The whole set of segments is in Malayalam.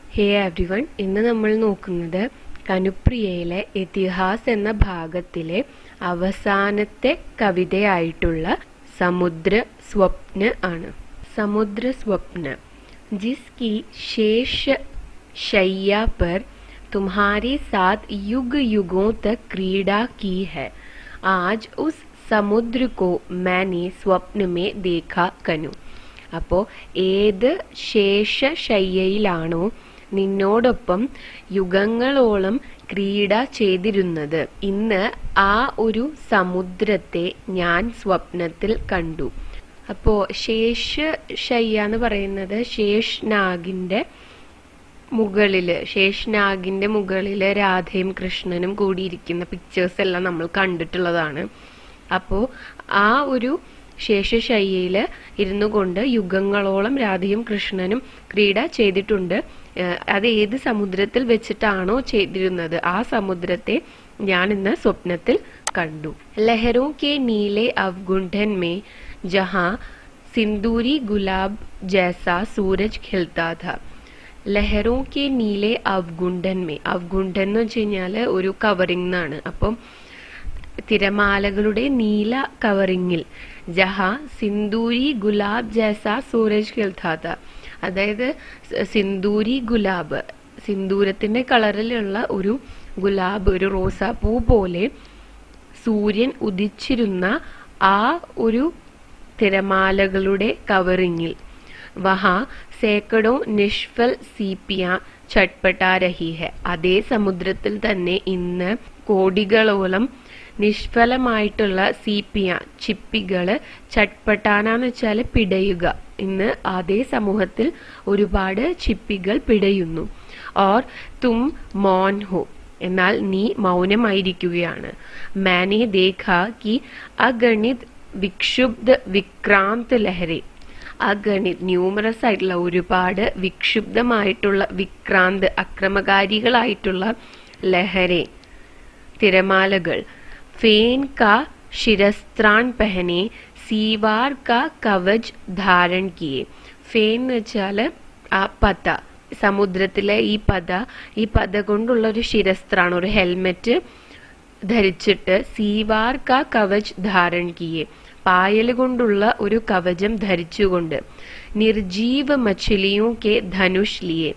ഹേ എവ്രിവൺ ഇന്ന് നമ്മൾ നോക്കുന്നത് കനുപ്രിയയിലെ ഇതിഹാസ് എന്ന ഭാഗത്തിലെ അവസാനത്തെ കവിതയായിട്ടുള്ള സമുദ്ര സ്വപ്ന ആണ് സമുദ്ര സ്വപ്ന जिसकी शेष शैया पर तुम्हारे साथ युग युगों तक क्रीड़ा की है आज उस സമുദ്ര കോ മാനെ സ്വപ്നമേ ദേഖ കനു അപ്പോൾ ഏത് ശേഷശയ്യയിലാണോ നിന്നോടൊപ്പം യുഗങ്ങളോളം ക്രീഡ ചെയ്തിരുന്നത് ഇന്ന് ആ ഒരു സമുദ്രത്തെ ഞാൻ സ്വപ്നത്തിൽ കണ്ടു അപ്പോ ശേഷ ശയ്യ എന്ന് പറയുന്നത് ശേഷ്നാഗിന്റെ മുകളില് ശേഷ്നാഗിന്റെ മുകളില് രാധയും കൃഷ്ണനും കൂടിയിരിക്കുന്ന പിക്ചേഴ്സ് എല്ലാം നമ്മൾ കണ്ടിട്ടുള്ളതാണ് അപ്പോ ആ ഒരു ശേഷശയ്യയില് ഇരുന്നു കൊണ്ട് യുഗങ്ങളോളം രാധയും കൃഷ്ണനും ക്രീഡ ചെയ്തിട്ടുണ്ട് അത് ഏത് സമുദ്രത്തിൽ വെച്ചിട്ടാണോ ചെയ്തിരുന്നത് ആ സമുദ്രത്തെ ഞാൻ ഇന്ന് സ്വപ്നത്തിൽ കണ്ടു ലഹരോ കെ നീലെ അവഗുണ്ഠൻ മേ जहां सिंदूरी गुलाब जैसा सूरज खिलता था ലഹറോ കെ നീലെ അവഗുണ്ടൻ മേ അവഗുണ്ടൻ എന്ന് വെച്ച് കഴിഞ്ഞാല് ഒരു കവറിംഗ് എന്നാണ് അപ്പം തിരമാലകളുടെ നീല കവറിങ്ങിൽ ജഹ സിന്ദൂരി ഗുലാബ് ജൈസ സൂരജ് ഖിൽത്താത്ത അതായത് സിന്ദൂരി ഗുലാബ് സിന്ദൂരത്തിന്റെ കളറിലുള്ള ഒരു ഗുലാബ് ഒരു റോസാപ്പൂ പോലെ സൂര്യൻ ഉദിച്ചിരുന്ന ആ ഒരു തിരമാലകളുടെ കവറിങ്ങിൽ വഹാ സേക്കടോ നിഷ്ഫൽ സീപ്പിയ ചട്പട്ടാ രഹി ഹെ അതേ സമുദ്രത്തിൽ തന്നെ ഇന്ന് കോടികളോളം നിഷ്ഫലമായിട്ടുള്ള സീപ്പിയ ചിപ്പികള് ചട്പട്ടാനാന്ന് വെച്ചാൽ പിടയുക ഇന്ന് അതേ സമൂഹത്തിൽ ഒരുപാട് ചിപ്പികൾ പിടയുന്നു ഓർ തും മോൻ ഹോ എന്നാൽ നീ മൗനമായിരിക്കുകയാണ് മാനെ ദേഖ കി അഗണിത് വിക്ഷുബ്ധ വിക്രാന്ത് ലഹരി അഗണിത് ന്യൂമറസ് ആയിട്ടുള്ള ഒരുപാട് വിക്ഷുബ്ധമായിട്ടുള്ള വിക്രാന്ത് അക്രമകാരികളായിട്ടുള്ള ലഹരെ തിരമാലകൾ ഫേൻ കാ ശിരസ്ത്രാൻ പെഹനെ സീവാർ കാ കവച് ധാരൺ കിയെ ഫേൻ എന്ന് വെച്ചാല് ആ പത സമുദ്രത്തിലെ ഈ പത ഈ പത കൊണ്ടുള്ള ഒരു ശിരസ്ത്രാണ് ഒരു ഹെൽമെറ്റ് ധരിച്ചിട്ട് സീവാർ കാ കവച് ധാരൺ കിയെ പായൽ കൊണ്ടുള്ള ഒരു കവചം ധരിച്ചുകൊണ്ട് നിർജീവ മച്ചിലിയോ കെ ധനുഷ് ലിയെ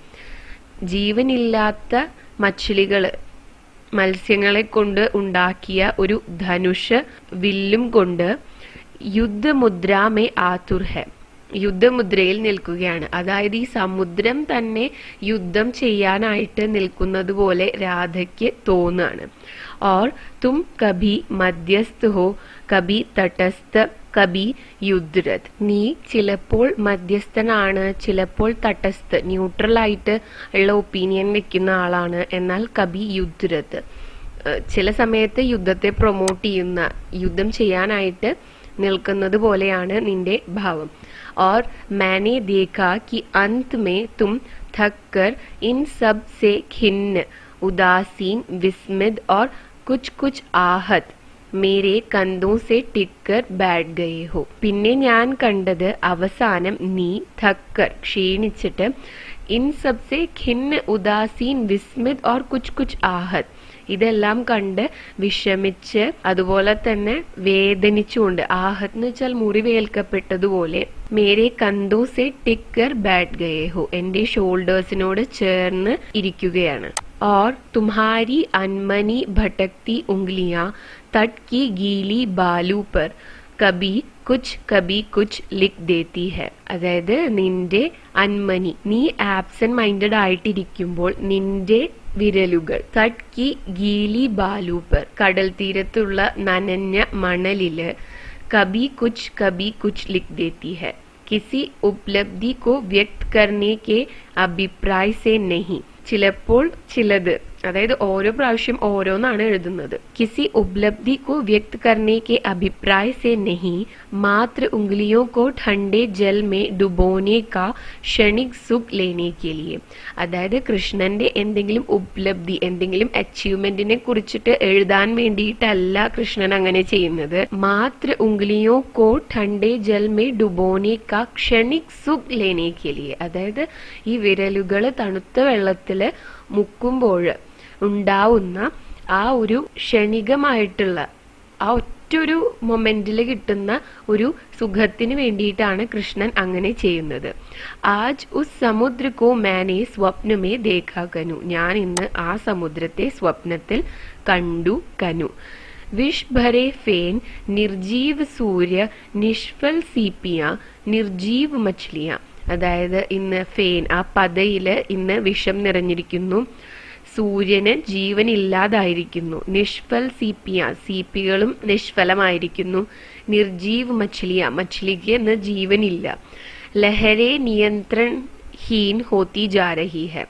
ജീവനില്ലാത്ത മച്ചിലികള് മത്സ്യങ്ങളെ കൊണ്ട് ഉണ്ടാക്കിയ ഒരു ധനുഷ് വില്ലും കൊണ്ട് യുദ്ധമുദ്രാമേ ആതുർ ഹെ യുദ്ധമുദ്രയിൽ നിൽക്കുകയാണ് അതായത് ഈ സമുദ്രം തന്നെ യുദ്ധം ചെയ്യാനായിട്ട് നിൽക്കുന്നത് പോലെ രാധയ്ക്ക് തോന്നാണ് और तुम कभी മധ്യസ്ഥ ഹോ കബി തടസ്ഥ കബി യുദ്ധരത് നീ ചിലപ്പോൾ മധ്യസ്ഥനാണ് ചിലപ്പോൾ തടസ്ഥ ന്യൂട്രൽ ആയിട്ട് ഉള്ള ഒപ്പീനിയൻ വെക്കുന്ന ആളാണ് എന്നാൽ കബി യുദ്ധരത് ചില സമയത്ത് യുദ്ധത്തെ പ്രൊമോട്ട് ചെയ്യുന്ന യുദ്ധം ചെയ്യാനായിട്ട് നിൽക്കുന്നത് പോലെയാണ് നിന്റെ ഭാവം और मैंने देखा कि अंत में तुम थक कर इन सब से खिन्न उदासीन विस्मित और कुछ कुछ आहत മേരെ കന്തോ സെ ടിക്കർ ബാഡ് ഗയേ ഹോ പിന്നെ ഞാൻ കണ്ടത് അവസാനം നീ ഥക്കർ ക്ഷീണിച്ചിട്ട് ഇൻ സബ്സെ ഖിന്ന് ഉദാസീൻ വിസ്മിത് ഓർ കുച്ച് കുച്ച് ആഹത് ഇതെല്ലാം കണ്ട് വിഷമിച്ച് അതുപോലെ തന്നെ വേദനിച്ചുകൊണ്ട് ആഹത് എന്ന് വെച്ചാൽ മുറിവേൽക്കപ്പെട്ടതുപോലെ മേരെ കന്തോസെ ടിക്കർ ബാഡ് ഗയേ ഹോ എന്റെ ഷോൾഡേഴ്സിനോട് ചേർന്ന് ഇരിക്കുകയാണ് और तुम्हारी अनमनी भटकती उंगलियां तट की गीली बालू पर കബി കുച്ച് കബി കുച്ച് ലിഖ് ദേത്തി ഹെ അതായത് നിന്റെ അൻമനി നീ ആബ്സെന്റ് മൈൻഡഡ് ആയിട്ടിരിക്കുമ്പോൾ നിന്റെ വിരലുകൾ തട്ട് കി ഗീലി ബാലൂപ്പർ കടൽ തീരത്തുള്ള നനഞ്ഞ മണലില് കബി കുച്ച് കബി കുച്ച് ലിഖ് ദേത്തി ഹെ കിസി ഉപലബ്ധി കോ വ്യക്ത് കർണേ കെ അഭിപ്രായ സെ നഹി ചിലപ്പോൾ ചിലത് അതായത് ഓരോ പ്രാവശ്യം ഓരോന്നാണ് എഴുതുന്നത് കിസി ഉപലബ്ധി को व्यक्त करने के अभिप्राय से नहीं मात्र उंगलियों को ठंडे जल में डुबोने का ക്ഷണിക് സുഖ് ലേനെ के लिए അതായത് കൃഷ്ണന്റെ എന്തെങ്കിലും ഉപലബ്ധി എന്തെങ്കിലും അച്ചീവ്മെന്റിനെ കുറിച്ചിട്ട് എഴുതാൻ വേണ്ടിയിട്ടല്ല കൃഷ്ണൻ അങ്ങനെ ചെയ്യുന്നത് മാത്ര ഉംഗലിയോ കോ ठंडे जल में डुबोने का ക്ഷണിക് സുഖ് ലേനെ के लिए അതായത് ഈ വിരലുകൾ തണുത്ത വെള്ളത്തില് മുക്കുമ്പോൾ ഉണ്ടാവുന്ന ആ ഒരു ക്ഷണികമായിട്ടുള്ള ആ ഒറ്റൊരു മൊമെന്റിൽ കിട്ടുന്ന ഒരു സുഖത്തിന് വേണ്ടിയിട്ടാണ് കൃഷ്ണൻ അങ്ങനെ ചെയ്യുന്നത് ആജ് ഉസ് സമുദ്ര കോ മാനെ സ്വപ്നമേ ദേഖാ കനു ഞാൻ ഇന്ന് ആ സമുദ്രത്തെ സ്വപ്നത്തിൽ കണ്ടു കനു വിഷ് ഭരെ ഫേൻ നിർജീവ് സൂര്യ നിഷ്ഫൽ സീപ്പിയ നിർജീവ് മച്ഛലിയ അതായത് ഇന്ന് ഫേൻ ആ പതയില് ഇന്ന് വിഷം നിറഞ്ഞിരിക്കുന്നു സൂര്യന് ജീവനില്ലാതായിരിക്കുന്നു നിഷ്ഫൽ സീപ്പിയ സീപ്പികളും നിഷ്ഫലമായിരിക്കുന്നു നിർജീവ് മച്ഛലിയ മച്ഛലിക്ക് ഇന്ന് ജീവനില്ല ലഹരെ നിയന്ത്രൺ ഹീൻ ഹോത്തി ജാരഹി ഹെ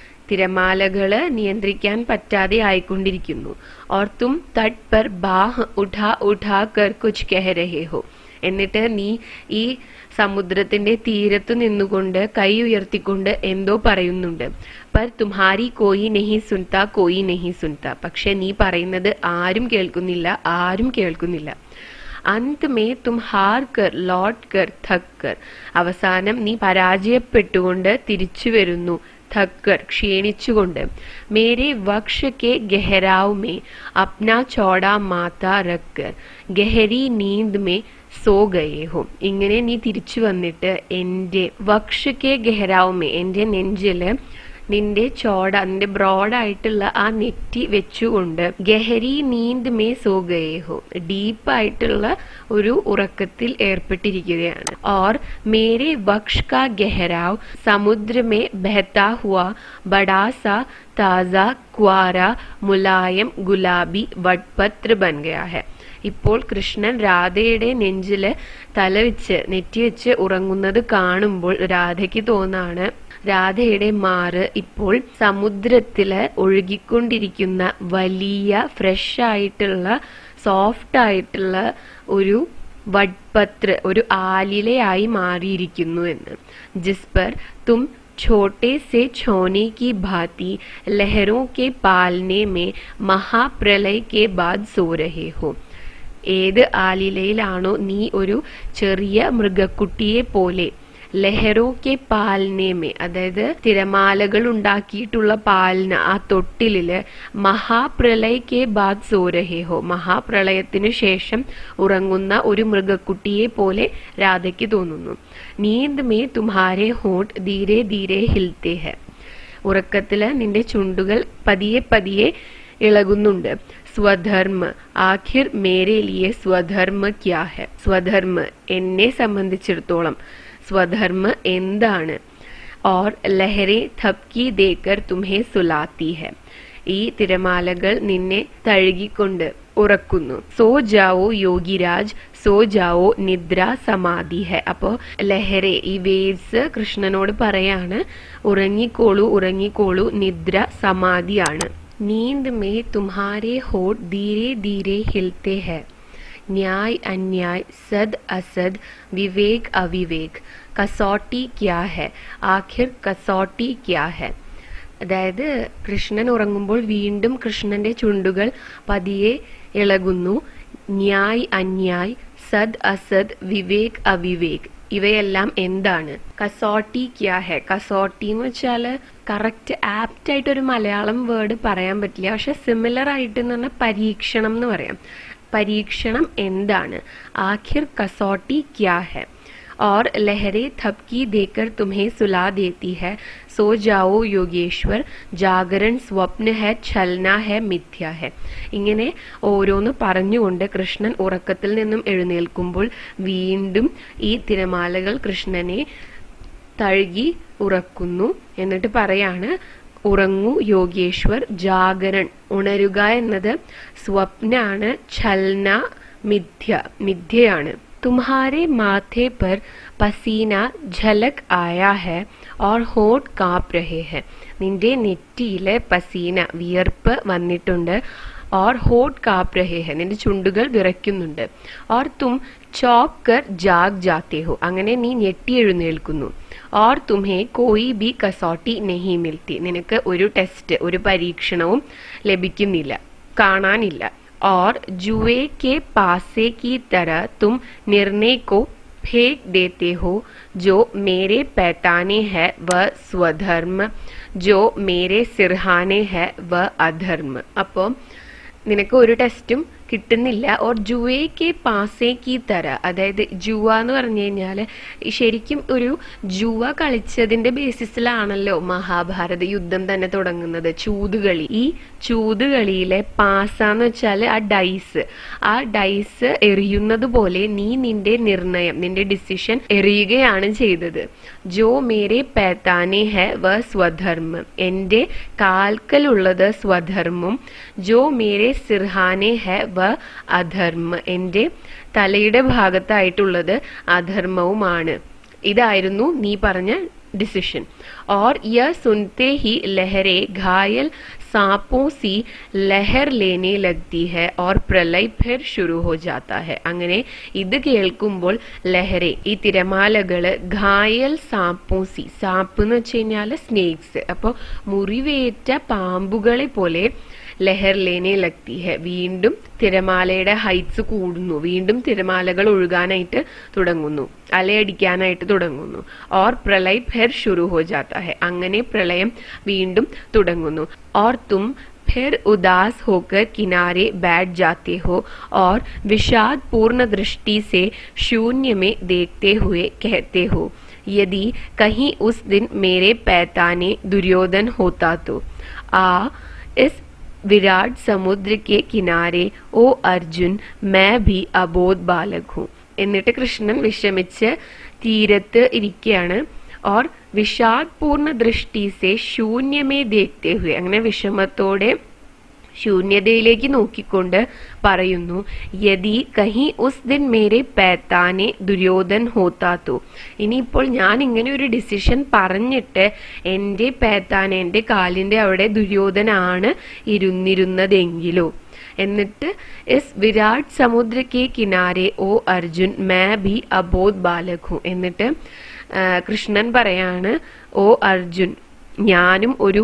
തിരമാലകള് നിയന്ത്രിക്കാൻ പറ്റാതെ ആയിക്കൊണ്ടിരിക്കുന്നു ഓർ തും തട്ട് പർ ബാഹ് ഉഠാ ഉഠാ കർ കുച്ച് കഹ രഹേ ഹോ എന്നിട്ട് നീ ഈ സമുദ്രത്തിന്റെ തീരത്തു നിന്നുകൊണ്ട് കൈ ഉയർത്തിക്കൊണ്ട് എന്തോ പറയുന്നുണ്ട് പർ തുമ്ഹാരി കോയി നെഹി സുൻത കോയി നെഹി സുൻത പക്ഷെ നീ പറയുന്നത് ആരും കേൾക്കുന്നില്ല ആരും കേൾക്കുന്നില്ല അന്ത് മേ തും ഹാർ കർ ലോട്ട് കർ thक കർ അവസാനം നീ പരാജയപ്പെട്ടുകൊണ്ട് തിരിച്ചു വരുന്നു थककर ക്ഷീണിച്ചുകൊണ്ട് മേരെ വക്ഷ കെ ഗഹരാവ് മേ അപ്നാ ചോടാ മാതാ റക്കർ ഗഹരി നീന്ത് മേ സോ ഗയേ ഹോ ഇങ്ങനെ നീ തിരിച്ചു വന്നിട്ട് എന്റെ വക്ഷ കെ ഗഹരാവ് മേ എന്റെ നെഞ്ചില് നിന്റെ ചോട നിന്റെ ബ്രോഡായിട്ടുള്ള ആ നെറ്റി വെച്ചുകൊണ്ട് ഗഹരി നീന്ത് മേ സോ ഗയേ ഹോ ഡീപ്പായിട്ടുള്ള ഒരു ഉറക്കത്തിൽ ഏർപ്പെട്ടിരിക്കുകയാണ് ഓർ മേരെ വക്ഷ കാ ഗഹരാവ് സമുദ്ര മേ ബഹത്താ ഹുവാ ബഡാസ താസ ക്വാര മുലായം ഗുലാബി വട്പത്ര ബൻ ഗയാ ഹെ ഇപ്പോൾ കൃഷ്ണൻ രാധയുടെ നെഞ്ചില് തലവെച്ച് നെറ്റിവെച്ച് ഉറങ്ങുന്നത് കാണുമ്പോൾ രാധയ്ക്ക് തോന്നാണ് രാധയുടെ മാറ് ഇപ്പോൾ സമുദ്രത്തില് ഒഴുകിക്കൊണ്ടിരിക്കുന്ന വലിയ ഫ്രഷ് ആയിട്ടുള്ള സോഫ്റ്റ് ആയിട്ടുള്ള ഒരു വട്പത്ര ഒരു ആലിലയായി മാറിയിരിക്കുന്നു എന്ന് ജിസ്പർ തും छोटे से छोने की भांति लहरों के पालने में महाप्रलय के बाद सो रहे हो ഏത് ആലിലയിലാണോ നീ ഒരു ചെറിയ മൃഗക്കുട്ടിയെ പോലെ ലഹറോക്കെ പാലിനേമേ അതായത് തിരമാലകൾ ഉണ്ടാക്കിയിട്ടുള്ള പാലിന് ആ തൊട്ടിലില് മഹാപ്രളയക്കെ ബാദ് സോരഹേഹോ മഹാപ്രളയത്തിനു ശേഷം ഉറങ്ങുന്ന ഒരു മൃഗക്കുട്ടിയെ പോലെ രാധയ്ക്ക് തോന്നുന്നു നീന്ത് മേ തുമ്ഹാരെ ഹോട്ട് ധീരെ ധീരെ ഹിൽത്തെ ഹെ ഉറക്കത്തില് നിന്റെ ചുണ്ടുകൾ പതിയെ പതിയെ ഇളകുന്നുണ്ട് സ്വധർമ്മ ആഖിർ മേരെ ലിയെ സ്വധർമ്മ ക്യാ ഹെ സ്വധർമ്മ എന്നെ സംബന്ധിച്ചിടത്തോളം സ്വധർമ്മ എന്താണ് ഓർ ലഹരെ थपकी देकर तुम्हें സുലാത്തി ഹെ ഈ തിരമാലകൾ നിന്നെ തഴുകിക്കൊണ്ട് ഉറക്കുന്നു സോ ജാവോ യോഗിരാജ് സോ ജാവോ നിദ്ര സമാധി ഹെ അപ്പോ ലഹരെ ഈ വേവ്സ് കൃഷ്ണനോട് പറയാണ് ഉറങ്ങിക്കോളൂ ഉറങ്ങിക്കോളൂ നിദ്ര സമാധിയാണ് नींद में तुम्हारे होठ धीरे धीरे हिलते हैं न्याय अन्याय सद असद विवेक अविवेक कसौटी क्या है ആഖിർ കസോട്ടി ക്യാ ഹെ അതായത് കൃഷ്ണൻ ഉറങ്ങുമ്പോൾ വീണ്ടും കൃഷ്ണന്റെ ചുണ്ടുകൾ പതിയെ ഇളകുന്നു ന്യായ് അന്യായ് സദ് അസദ് വിവേക് അവിവേക് ഇവയെല്ലാം എന്താണ് കസോട്ടി ക്യാ ഹെ കസോട്ടി എന്ന് വെച്ചാല് കറക്റ്റ് ആപ്റ്റ് ആയിട്ട് ഒരു മലയാളം വേർഡ് പറയാൻ പറ്റില്ല പക്ഷെ സിമിലർ ആയിട്ട് എന്ന് പറഞ്ഞാൽ പരീക്ഷണം എന്ന് പറയാം പരീക്ഷണം എന്താണ് ആഖിർ കസോട്ടി ക്യാ ഹെ और लहरें थपकी देकर तुम्हें सुला देती है सो जाओ യോഗേശ്വർ ജാഗരൺ സ്വപ്ന ഹെ ഛൽന ഹെ മിഥ്യ ഹെ ഇങ്ങനെ ഓരോന്ന് പറഞ്ഞുകൊണ്ട് കൃഷ്ണൻ ഉറക്കത്തിൽ നിന്നും എഴുന്നേൽക്കുമ്പോൾ വീണ്ടും ഈ തിരമാലകൾ കൃഷ്ണനെ തഴുകി ഉറക്കുന്നു എന്നിട്ട് പറയാണ് ഉറങ്ങൂ യോഗേശ്വർ ജാഗരൺ ഉണരുക എന്നത് സ്വപ്നാണ് ഛൽന മിഥ്യ മിഥ്യയാണ് तुम्हारे माथे पर പസീന ഝലക് ആയാ ഹെ ഓർ ഹോട്ട് കാപ്പ് രഹേ ഹെ നിന്റെ നെറ്റിയിലെ പസീന വിയർപ്പ് വന്നിട്ടുണ്ട് ഓർ ഹോട്ട് കാപ്പ് രഹേ ഹെ നിന്റെ ചുണ്ടുകൾ വിറയ്ക്കുന്നുണ്ട് ഓർ തും ചോക്ക് കർ ജാഗ് ജാത്തെ ഹോ അങ്ങനെ നീ ഞെട്ടി എഴുന്നേൽക്കുന്നു ഓർ തുമ്ഹെ കോയി ബി കസോട്ടി നെഹി മിൽത്തി നിനക്ക് ഒരു ടെസ്റ്റ് ഒരു പരീക്ഷണവും ലഭിക്കുന്നില്ല കാണാനില്ല और जुए के पासे की तरह तुम निर्णय को फेंक देते हो जो मेरे पैताने है वह स्वधर्म जो मेरे सिरहाने है वह अधर्म അപ്പോൾ നിനക്ക് ഒരു ടെസ്റ്റും കിട്ടുന്നില്ല ഓർ ജുവയ്ക്ക് പാസേക്ക് തര അതായത് ജുവ എന്ന് പറഞ്ഞു കഴിഞ്ഞാൽ ശരിക്കും ഒരു ജുവ കളിച്ചതിന്റെ ബേസിസിലാണല്ലോ മഹാഭാരത യുദ്ധം തന്നെ തുടങ്ങുന്നത് ചൂതുകളി ഈ ചൂതുകളിയിലെ പാസ എന്ന് വെച്ചാൽ ആ ഡൈസ് ആ ഡൈസ് എറിയുന്നത് പോലെ നീ നിന്റെ നിർണയം നിന്റെ ഡിസിഷൻ എറിയുകയാണ് ചെയ്തത് ജോ മേരെ പേത്താനെ ഹെ വ സ്വധർമ്മ എന്റെ കാൽക്കലുള്ളത് സ്വധർമ്മം ജോ മേരെ സിർഹാനെ ഹെ വ അധർമ്മ എന്റെ തലയുടെ ഭാഗത്തായിട്ടുള്ളത് അധർമ്മവുമാണ് ഇതായിരുന്നു നീ പറഞ്ഞ ഡിസിഷൻ और यह सुनते ही लहरें घायल सांपों सी ലഹർ ലേനെ ലഗ്തി ഹെ ഓർ പ്രളയ് ഫിർ ശുരു ഹോ ജാത്ത ഹെ അങ്ങനെ ഇത് കേൾക്കുമ്പോൾ ലഹരെ ഈ തിരമാലകള് ഘായൽ സാപ്പൂസി സാപ്പ് എന്ന് വെച്ച് കഴിഞ്ഞാല് സ്നേക്സ് അപ്പൊ മുറിവേറ്റ പാമ്പുകളെ പോലെ ലഹർ ലേനെ ലഗ്തി ഹെ വീണ്ടും തിരമാലയുടെ ഹൈറ്റ്സ് കൂടുന്നു വീണ്ടും തിരമാലകൾ ഒഴുകാനായിട്ട് തുടങ്ങുന്നു അലയടിക്കാനായിട്ട് തുടങ്ങുന്നു ഓർ പ്രളയ് ഫിർ ശുരു ഹോ ജാത്ത ഹെ അങ്ങനെ പ്രളയം വീണ്ടും തുടങ്ങുന്നു ഓർ തും फिर उदास होकर किनारे बैठ जाते हो और विषाद पूर्ण दृष्टि से शून्य में देखते हुए कहते हो यदि कहीं उस दिन मेरे पैताने दुर्योधन होता तो आ इस विराट समुद्र के किनारे ओ अर्जुन मैं भी अबोध बालक हूँ എന്നിട്ട് കൃഷ്ണൻ വിഷമിച്ച് തീരത്ത് ഇരിക്കുകയാണ് ഓർ വിഷാദ് പൂർണ്ണ ദൃഷ്ടി സെ ശൂന്യമേ ദേഖ്തെ ഹുയെ അങ്ങനെ വിഷമത്തോടെ ശൂന്യതയിലേക്ക് നോക്കിക്കൊണ്ട് പറയുന്നു യതി കഹി ഉസ് ദിൻ മേരെ പേത്താനെ ദുര്യോധൻ ഹോത്താത്തു ഇനിയിപ്പോൾ ഞാൻ ഇങ്ങനെ ഒരു ഡിസിഷൻ പറഞ്ഞിട്ട് എൻ്റെ പേത്താനെ എൻ്റെ കാലിൻ്റെ അവിടെ ദുര്യോധനാണ് ഇരുന്നിരുന്നതെങ്കിലോ എന്നിട്ട് ഇസ് വിരാട് സമുദ്ര കെ കിനാരെ ഓ അർജുൻ മേ ഭി അബോധ് ബാലക് ഹും എന്നിട്ട് കൃഷ്ണൻ പറയാണ് ഓ അർജുൻ ഞാനും ഒരു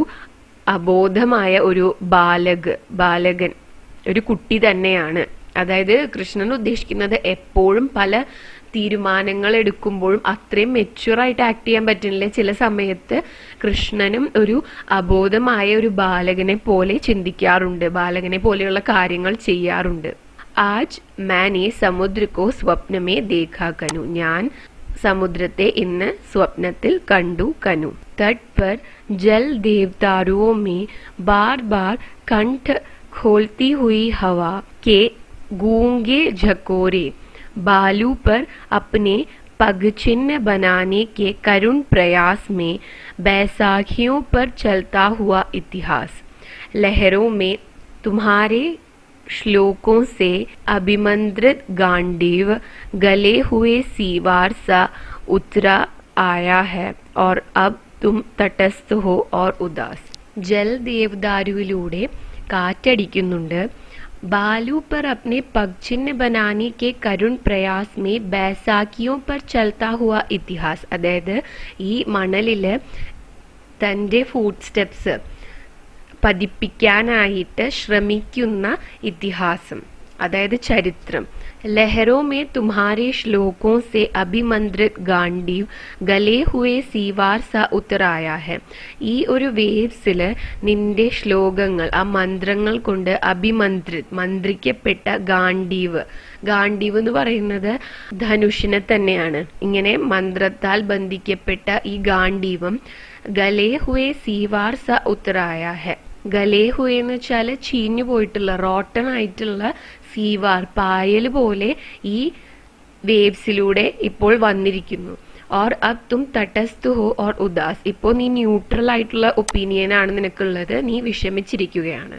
അബോധമായ ഒരു ബാലക് ബാലകൻ ഒരു കുട്ടി തന്നെയാണ് അതായത് കൃഷ്ണൻ ഉദ്ദേശിക്കുന്നത് എപ്പോഴും പല തീരുമാനങ്ങൾ എടുക്കുമ്പോഴും അത്രയും മെച്യൂറായിട്ട് ആക്ട് ചെയ്യാൻ പറ്റുന്നില്ല ചില സമയത്ത് കൃഷ്ണനും ഒരു അബോധമായ ഒരു ബാലകനെ പോലെ ചിന്തിക്കാറുണ്ട് ബാലകനെ പോലെയുള്ള കാര്യങ്ങൾ ചെയ്യാറുണ്ട് ആജ് മാനെ സമുദ്രക്കോ സ്വപ്നമേ ദേഖാ കനു ഞാൻ സമുദ്രത്തെ ഇന്ന് സ്വപ്നത്തിൽ കണ്ടു കനു तट पर जल देवदारुओं में बार बार कंठ खोलती हुई हवा के गूंगे झकोरे बालू पर अपने पगचिन्ह बनाने के करुण प्रयास में बैसाखियों पर चलता हुआ इतिहास लहरों में तुम्हारे श्लोकों से अभिमंत्रित गांडीव गले हुए सीवार सा उतरा आया है और अब തും തടസ്ഥ ഹോ ഓർ ഉദാസ് ജൽ ദേവദാരുവിലൂടെ കാറ്റടിക്കുന്നുണ്ട് ബാലു पर अपने पगचिन्ह बनाने के करुण प्रयास में बैसाखियों पर चलता हुआ इतिहास അതായത് ഈ മണലില് തൻ്റെ ഫുഡ് സ്റ്റെപ്സ് പതിപ്പിക്കാനായിട്ട് ശ്രമിക്കുന്ന ഇതിഹാസം അതായത് ചരിത്രം लहरों में तुम्हारे श्लोकों से अभिमंत्रित ഗാണ്ഡീവ് ഗലേ ഹുവേ സീവാർ സ ഉത്തറായ ഹെ ഈ ഒരു വേവ്സില് നിന്റെ ശ്ലോകങ്ങൾ ആ മന്ത്രങ്ങൾ കൊണ്ട് അഭിമന്ത്രിത് മന്ത്രിക്കപ്പെട്ട ഗാണ്ഡീവ് ഗാണ്ഡീവ് എന്ന് പറയുന്നത് ധനുഷിനെ തന്നെയാണ് ഇങ്ങനെ മന്ത്രത്താൽ ബന്ധിക്കപ്പെട്ട ഈ ഗാണ്ഡീവം ഗലേ ഹുവേ സീവാർ സ ഉത്തറായ ഹെ ഗലേ ഹുവേ എന്ന് വെച്ചാല് ചീഞ്ഞു പോയിട്ടുള്ള റോട്ടൺ ആയിട്ടുള്ള സീവാർ പായൽ പോലെ ഈ വേവ്സിലൂടെ ഇപ്പോൾ വന്നിരിക്കുന്നു ഓർ അബ് തും തട്ടസ്തു ഹോ ഓർ ഉദാസ് ഇപ്പോൾ നീ ന്യൂട്രൽ ആയിട്ടുള്ള ഒപ്പീനിയൻ ആണ് നിനക്കുള്ളത് നീ വിഷമിച്ചിരിക്കുകയാണ്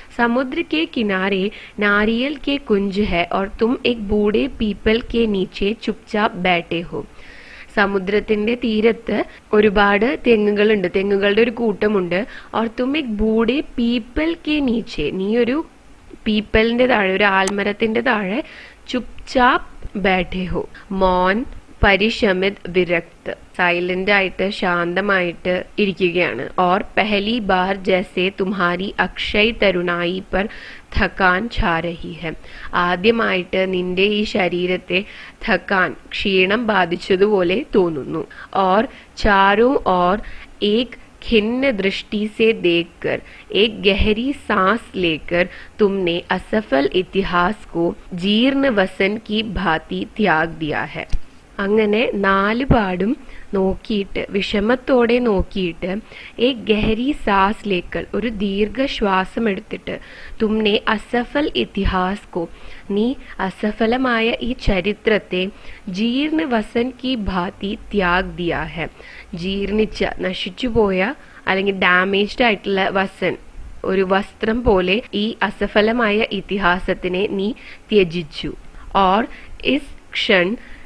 समुद्र के किनारे नारियल के कुंज है और तुम एक बूढ़े पीपल के नीचे चुपचाप बैठे हो സമുദ്രത്തിന്റെ തീരത്ത് ഒരുപാട് തെങ്ങുകളുണ്ട് തെങ്ങുകളുടെ ഒരു കൂട്ടമുണ്ട് और तुम एक बूढ़े पीपल के नीचे നീ ഒരു പീപ്പലിന്റെ താഴെ ഒരു ആൽമരത്തിന്റെ താഴെ ചുപ്ചാപ്പ് ബാഠേ ഹോ മോൻ പരിശമിത് വിരക്ത് സൈലന്റ് ആയിട്ട് ശാന്തമായിട്ട് ഇരിക്കുകയാണ് और पहली बार जैसे तुम्हारी अक्षय तरुणाई पर थकान छा रही है ആദ്യമായിട്ട് നിന്റെ ഈ ശരീരത്തെ थकान ക്ഷീണം ബാധിച്ചതുപോലെ തോന്നുന്നു और चारों ओर एक खिन्न दृष्टि से देखकर एक गहरी सांस लेकर तुमने असफल इतिहास को जीर्ण वसन की भांति त्याग दिया है അങ്ങനെ നാല് പാടും നോക്കിയിട്ട് വിഷമത്തോടെ നോക്കിയിട്ട് ഏക് ഗഹരി സാസ് ലേക്കൽ ഒരു ദീർഘശ്വാസം എടുത്തിട്ട് തുമ്നെ അസഫൽ ഇതിഹാസ് കോ നീ അസഫലമായ ഈ ചരിത്രത്തെ ജീർണ വസൻ കി ഭാതി ത്യാഗ് ദിയാ ഹെ ജീർണിച്ച നശിച്ചുപോയ അല്ലെങ്കിൽ ഡാമേജ്ഡ് ആയിട്ടുള്ള വസൻ ഒരു വസ്ത്രം പോലെ ഈ അസഫലമായ ഇതിഹാസത്തിനെ നീ ത്യജിച്ചു और इस क्षण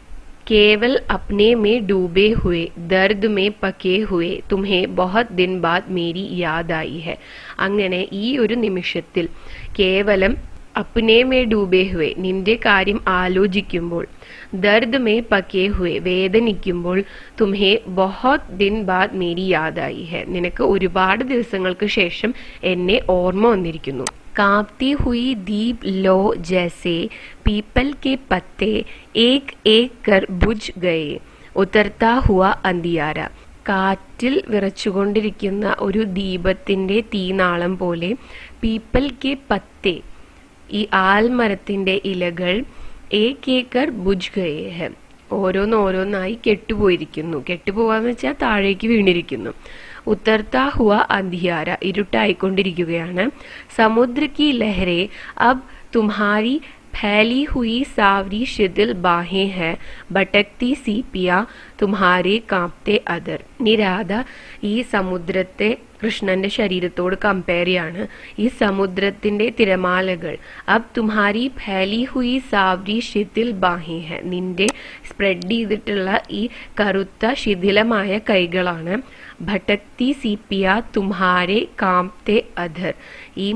केवल अपने में डूबे हुए दर्द में പകേ हुए तुम्हें बहुत दिन बाद मेरी याद आई है അങ്ങനെ ഈ ഒരു നിമിഷത്തിൽ കേവലം അപ്നെ മേ ഡൂബേ ഹുവേ നിന്റെ കാര്യം ആലോചിക്കുമ്പോൾ ദർദ് മേ പകേ ഹുവേ വേദനിക്കുമ്പോൾ തുമ്ഹെ ബഹുത് ദിൻ ബാദ് മേരി യാദായി ഹെ നിനക്ക് ഒരുപാട് ദിവസങ്ങൾക്ക് ശേഷം എന്നെ ഓർമ്മ വന്നിരിക്കുന്നു कांपती हुई दीप लो जैसे पीपल के पत्ते एक एक कर बुझ गए ഉത്തർത്താ ഹുവ അന്തിയാര കാറ്റിൽ വിറച്ചുകൊണ്ടിരിക്കുന്ന ഒരു ദീപത്തിന്റെ തീനാളം പോലെ പീപ്പൽ കെ പത്തെ ഈ ആൽമരത്തിന്റെ ഇലകൾ ഏക് ഏക്കർ ബുജ് ഗയേ ഹെ ഓരോന്നോരോന്നായി കെട്ടുപോയിരിക്കുന്നു കെട്ടുപോവാന്ന് വെച്ചാൽ താഴേക്ക് വീണിരിക്കുന്നു ഉത്തർത്താ ഹുവ അന്ധിയാര ഇരുട്ടായിക്കൊണ്ടിരിക്കുകയാണ് സമുദ്ര കി ലഹരെ അബ് തുമ്ഹാരി फैली हुई सावरी शिथिल बाहें हैं भटकती सी पिया തുമ്ഹാരെ കാപ്തെ അതർ നിരാധ ഈ സമുദ്രത്തെ കൃഷ്ണന്റെ ശരീരത്തോട് കമ്പയർ ചെയ്യാണ് ഈ സമുദ്രത്തിന്റെ തിരമാലകൾ അബ് തുമ്ഹാരി ഫൈലി ഹുയി സാവരി ശിഥിൽ ബാഹി ഹെ നിന്റെ സ്പ്രെഡ് ചെയ്തിട്ടുള്ള ഈ കറുത്ത ശിഥിലമായ കൈകളാണ് ഭട്ടക്തി സിപിയ തുമ്ഹാരെ കാപ്തെ അധർ ഈ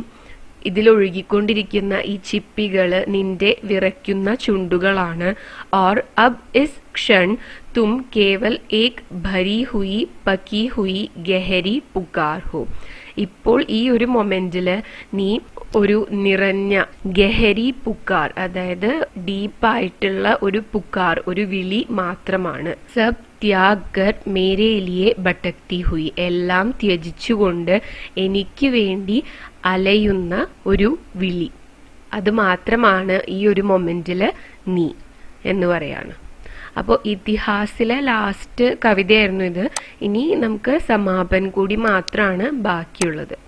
ഇതിലൊഴുകിക്കൊണ്ടിരിക്കുന്ന ഈ ചിപ്പികള് നിന്റെ വിറയ്ക്കുന്ന ചുണ്ടുകളാണ് और अब इस क्षण तुम केवल एक भरी हुई पकी हुई गहरी पुकार हो ഇപ്പോൾ ഈ ഒരു മൊമെന്റില് നീ ഒരു നിറഞ്ഞ ഗഹരി പുക്കാർ അതായത് ഡീപ്പായിട്ടുള്ള ഒരു പുക്കാർ ഒരു വിളി മാത്രമാണ് സബ് ത്യാഗ് കർ മേരെ ലിയെ ഭട്ടക്തി ഹുയി എല്ലാം ത്യജിച്ചുകൊണ്ട് എനിക്ക് വേണ്ടി അലയുന്ന ഒരു വിളി അത് മാത്രമാണ് ഈ ഒരു മൊമെന്റില് നീ എന്ന് പറയാണ് അപ്പോൾ ഇതിഹാസിലെ ലാസ്റ്റ് കവിതയായിരുന്നു ഇത് ഇനി നമുക്ക് സമാപൻ കൂടി മാത്രമാണ് ബാക്കിയുള്ളത്